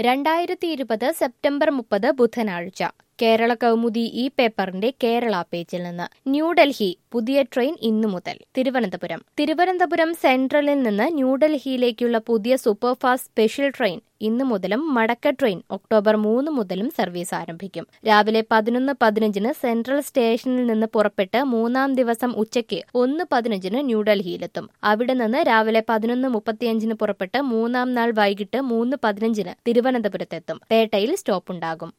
രണ്ടായിരത്തി ഇരുപത് സെപ്റ്റംബർ മുപ്പത് ബുധനാഴ്ച കേരള കൗമുദി ഈ പേപ്പറിന്റെ കേരള പേജിൽ നിന്ന് ന്യൂഡൽഹി പുതിയ ട്രെയിൻ ഇന്നു മുതൽ തിരുവനന്തപുരം തിരുവനന്തപുരം സെൻട്രലിൽ നിന്ന് ന്യൂഡൽഹിയിലേക്കുള്ള പുതിയ സൂപ്പർഫാസ്റ്റ് സ്പെഷ്യൽ ട്രെയിൻ ഇന്നു മുതലും മടക്ക ട്രെയിൻ ഒക്ടോബർ മൂന്ന് മുതലും സർവീസ് ആരംഭിക്കും രാവിലെ പതിനൊന്ന് പതിനഞ്ചിന് സെൻട്രൽ സ്റ്റേഷനിൽ നിന്ന് പുറപ്പെട്ട് മൂന്നാം ദിവസം ഉച്ചയ്ക്ക് ഒന്ന് പതിനഞ്ചിന് ന്യൂഡൽഹിയിലെത്തും അവിടെ നിന്ന് രാവിലെ പതിനൊന്ന് മുപ്പത്തിയഞ്ചിന് പുറപ്പെട്ട് മൂന്നാം നാൾ വൈകിട്ട് മൂന്ന് പതിനഞ്ചിന് തിരുവനന്തപുരത്തെത്തും പേട്ടയിൽ സ്റ്റോപ്പുണ്ടാകും